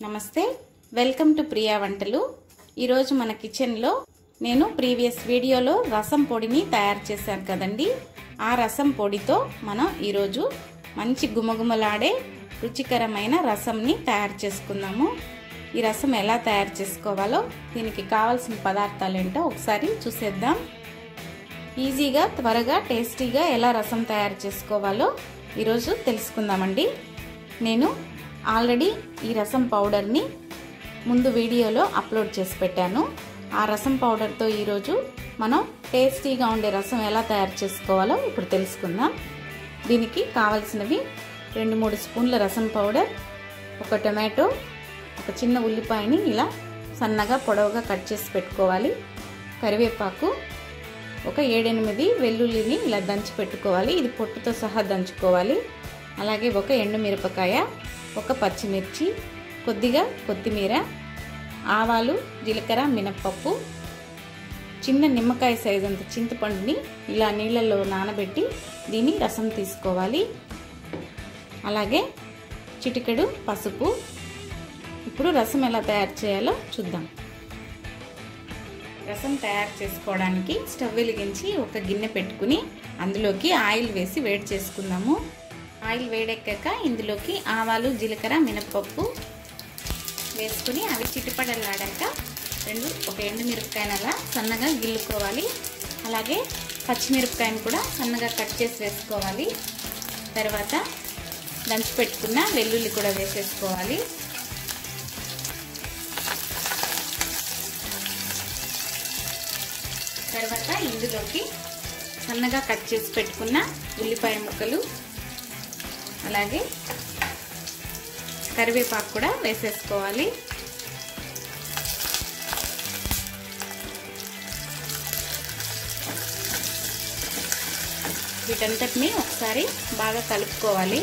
నమస్తే welcome to Priya వంటలు ఈరోజు మన కిచెన్లో నేను ప్రీవియస్ వీడియోలో రసం పొడిని తయారు చేశాను కదండి ఆ రసం పొడితో మనం ఈరోజు మంచి గుమగుమలాడే రుచికరమైన రసంని తయారు చేసుకుందాము ఈ రసం ఎలా తయారు చేసుకోవాలో దీనికి కావాల్సిన పదార్థాలు ఏంటో ఒకసారి చూసేద్దాం ఈజీగా త్వరగా టేస్టీగా ఎలా రసం తయారు చేసుకోవాలో ఈరోజు తెలుసుకుందామండి నేను ఆల్రెడీ ఈ రసం పౌడర్ని ముందు వీడియోలో అప్లోడ్ చేసి పెట్టాను ఆ రసం పౌడర్తో ఈరోజు మనం టేస్టీగా ఉండే రసం ఎలా తయారు చేసుకోవాలో ఇప్పుడు తెలుసుకుందాం దీనికి కావలసినవి రెండు మూడు స్పూన్ల రసం పౌడర్ ఒక టొమాటో ఒక చిన్న ఉల్లిపాయని ఇలా సన్నగా పొడవుగా కట్ చేసి పెట్టుకోవాలి కరివేపాకు ఒక ఏడెనిమిది వెల్లుల్లిని ఇలా దంచి పెట్టుకోవాలి ఇది పొట్టుతో సహా దంచుకోవాలి అలాగే ఒక ఎండుమిరపకాయ ఒక పచ్చిమిర్చి కొద్దిగా కొత్తిమీర ఆవాలు జీలకర్ర మినప్పప్పు చిన్న నిమ్మకాయ సైజు అంత చింతపండుని ఇలా నీళ్ళల్లో నానబెట్టి దీని రసం తీసుకోవాలి అలాగే చిటికెడు పసుపు ఇప్పుడు రసం ఎలా తయారు చేయాలో చూద్దాం రసం తయారు చేసుకోవడానికి స్టవ్ వెలిగించి ఒక గిన్నె పెట్టుకుని అందులోకి ఆయిల్ వేసి వేడి చేసుకుందాము ఆయిల్ వేడెక్కాక ఇందులోకి ఆవాలు జీలకర్ర మినపప్పు వేసుకుని అవి చిటిపడలాడాక రెండు ఒక ఎండు మిరపకాయను అలా సన్నగా గిల్లుకోవాలి అలాగే పచ్చిమిరపకాయను కూడా సన్నగా కట్ చేసి వేసుకోవాలి తర్వాత దంచి పెట్టుకున్న వెల్లుల్లి కూడా వేసేసుకోవాలి తర్వాత ఇందులోకి సన్నగా కట్ చేసి పెట్టుకున్న ఉల్లిపాయ ముక్కలు అలాగే కరివేపాకు కూడా వేసేసుకోవాలి వీటంతటిని ఒకసారి బాగా కలుపుకోవాలి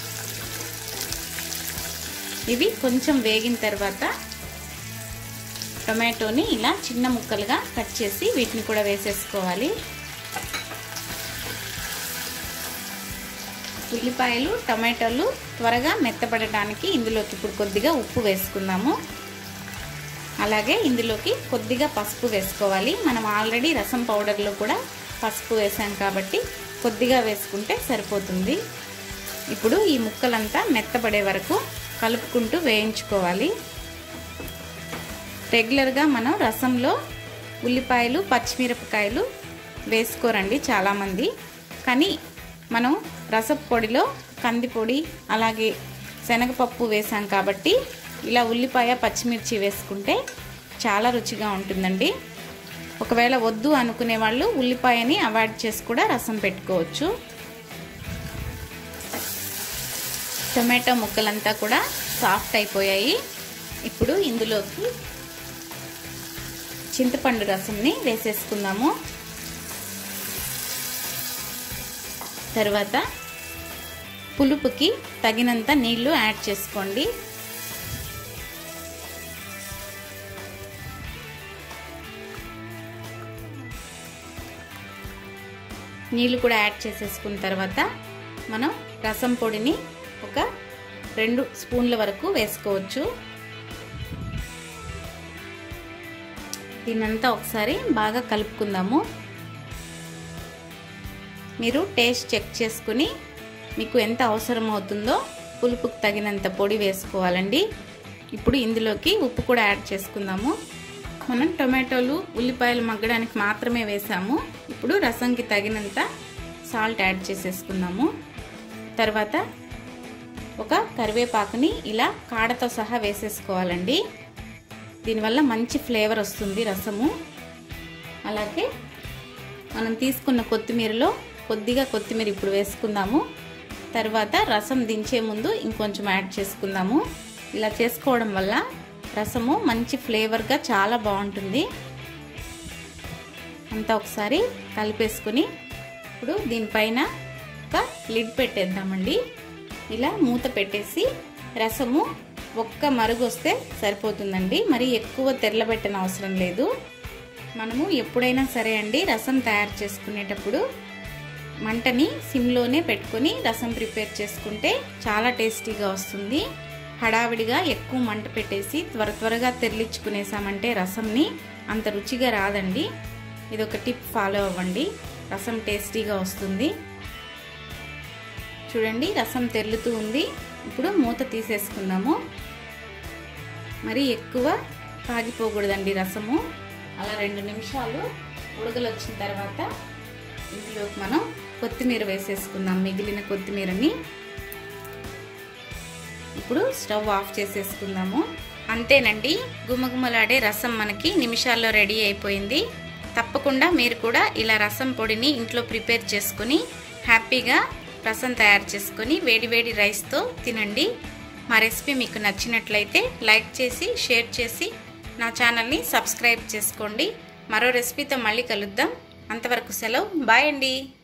ఇవి కొంచెం వేగిన తర్వాత టొమాటోని ఇలా చిన్న ముక్కలుగా కట్ చేసి వీటిని కూడా వేసేసుకోవాలి ఉల్లిపాయలు టమాటోలు త్వరగా మెత్తపడటానికి ఇందులోకి ఇప్పుడు కొద్దిగా ఉప్పు వేసుకుందాము అలాగే ఇందులోకి కొద్దిగా పసుపు వేసుకోవాలి మనం ఆల్రెడీ రసం పౌడర్లో కూడా పసుపు వేసాం కాబట్టి కొద్దిగా వేసుకుంటే సరిపోతుంది ఇప్పుడు ఈ ముక్కలంతా మెత్తపడే వరకు కలుపుకుంటూ వేయించుకోవాలి రెగ్యులర్గా మనం రసంలో ఉల్లిపాయలు పచ్చిమిరపకాయలు వేసుకోరండి చాలామంది కానీ మనం రసపు పొడిలో కందిపొడి అలాగే శనగపప్పు వేసాం కాబట్టి ఇలా ఉల్లిపాయ పచ్చిమిర్చి వేసుకుంటే చాలా రుచిగా ఉంటుందండి ఒకవేళ వద్దు అనుకునే వాళ్ళు ఉల్లిపాయని అవాయిడ్ చేసి కూడా రసం పెట్టుకోవచ్చు టొమాటో ముక్కలంతా కూడా సాఫ్ట్ అయిపోయాయి ఇప్పుడు ఇందులోకి చింతపండు రసంని వేసేసుకుందాము తర్వాత పులుపుకి తగినంత నీళ్లు యాడ్ చేసుకోండి నీళ్ళు కూడా యాడ్ చేసేసుకున్న తర్వాత మనం రసం పొడిని ఒక రెండు స్పూన్ల వరకు వేసుకోవచ్చు దీనంతా ఒకసారి బాగా కలుపుకుందాము మీరు టేస్ట్ చెక్ చేసుకుని మీకు ఎంత అవసరం అవుతుందో పులుపుకు తగినంత పొడి వేసుకోవాలండి ఇప్పుడు ఇందులోకి ఉప్పు కూడా యాడ్ చేసుకుందాము మనం టొమాటోలు ఉల్లిపాయలు మగ్గడానికి మాత్రమే వేసాము ఇప్పుడు రసంకి తగినంత సాల్ట్ యాడ్ చేసేసుకుందాము తర్వాత ఒక కరివేపాకుని ఇలా కాడతో సహా వేసేసుకోవాలండి దీనివల్ల మంచి ఫ్లేవర్ వస్తుంది రసము అలాగే మనం తీసుకున్న కొత్తిమీరలో కొద్దిగా కొత్తిమీర ఇప్పుడు వేసుకుందాము తర్వాత రసం దించే ముందు ఇంకొంచెం యాడ్ చేసుకుందాము ఇలా చేసుకోవడం వల్ల రసము మంచి ఫ్లేవర్గా చాలా బాగుంటుంది అంతా ఒకసారి కలిపేసుకుని ఇప్పుడు దీనిపైన ఒక లిడ్ పెట్టేద్దామండి ఇలా మూత పెట్టేసి రసము ఒక్క మరుగు వస్తే సరిపోతుందండి మరి ఎక్కువ తెరలబెట్టని అవసరం లేదు మనము ఎప్పుడైనా సరే అండి రసం తయారు చేసుకునేటప్పుడు మంటని సిమ్లోనే పెట్టుకొని రసం ప్రిపేర్ చేసుకుంటే చాలా టేస్టీగా వస్తుంది హడావిడిగా ఎక్కువ మంట పెట్టేసి త్వర త్వరగా తెరలించుకునేసామంటే రసంని అంత రుచిగా రాదండి ఇది ఒక టిప్ ఫాలో అవ్వండి రసం టేస్టీగా వస్తుంది చూడండి రసం తెరులుతూ ఉంది ఇప్పుడు మూత తీసేసుకుందాము మరి ఎక్కువ కాగిపోకూడదండి రసము అలా రెండు నిమిషాలు ఉడకలు వచ్చిన తర్వాత ఇందులోకి మనం కొత్తిమీర వేసేసుకుందాం మిగిలిన కొత్తిమీరని ఇప్పుడు స్టవ్ ఆఫ్ చేసేసుకుందాము అంతేనండి గుమగుమలాడే రసం మనకి నిమిషాల్లో రెడీ అయిపోయింది తప్పకుండా మీరు కూడా ఇలా రసం పొడిని ఇంట్లో ప్రిపేర్ చేసుకుని హ్యాపీగా రసం తయారు చేసుకొని వేడివేడి రైస్తో తినండి మా రెసిపీ మీకు నచ్చినట్లయితే లైక్ చేసి షేర్ చేసి నా ఛానల్ని సబ్స్క్రైబ్ చేసుకోండి మరో రెసిపీతో మళ్ళీ కలుద్దాం అంతవరకు సెలవు బాయ్ అండి